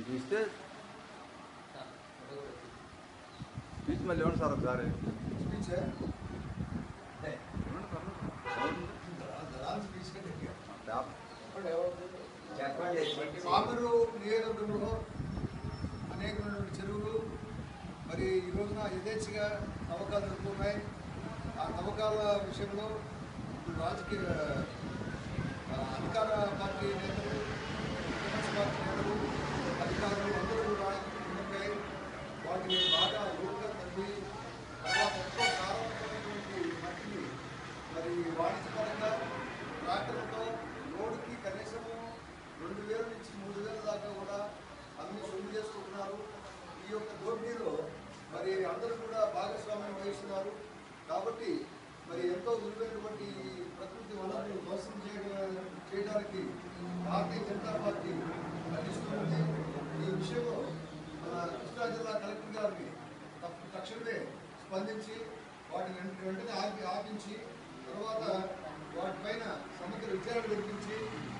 తీస్తే తీసి మళ్ళీ ఇవ్వండి సార్ ఒకసారి స్పీచ్ ఇవ్వండి సార్ దళాలు స్పీచ్ కంటే ట్యాప్ పామరు నియోజకవర్గంలో అనేకమైనటువంటి చెరువులు మరి ఈ రోజున యథేచ్ఛగా తవ్వకాలు జరుగుతున్నాయి ఆ తవ్వకాల విషయంలో ఇప్పుడు రాజకీయ ఆ, అధికార పార్టీ నేతలు విపక్ష పార్టీ నేతలు అధికారులు అందరూ కూడా ఉండిపోయి వాటిని బాగా లోతుగా తవ్వి తర్వాత ఎంతో సారవంతమైనటువంటి మట్టిని మరి వాణిజ్యపరంగా ట్రాక్టర్లతో లోడ్కి కనీసము రెండు వేల నుంచి మూడు వేల దాకా కూడా అన్ని సొమ్ము చేసుకుంటున్నారు ఈ యొక్క దోపిడీలో మరి అందరూ కూడా భాగస్వామ్యం వహిస్తున్నారు కాబట్టి మరి ఎంతో విలువైనటువంటి ఈ ప్రకృతి వనరులను ధ్వంసం చేయడం చేయడానికి భారతీయ జనతా పార్టీ ఖండిస్తుంది ఈ విషయంలో మన కృష్ణా జిల్లా కలెక్టర్ గారిని తప్ప- తక్షణమే స్పందించి వాటిని వెంట- వెంటనే ఆపి ఆపించి తర్వాత వాటిపైన సమగ్ర విచారణ జరిపించి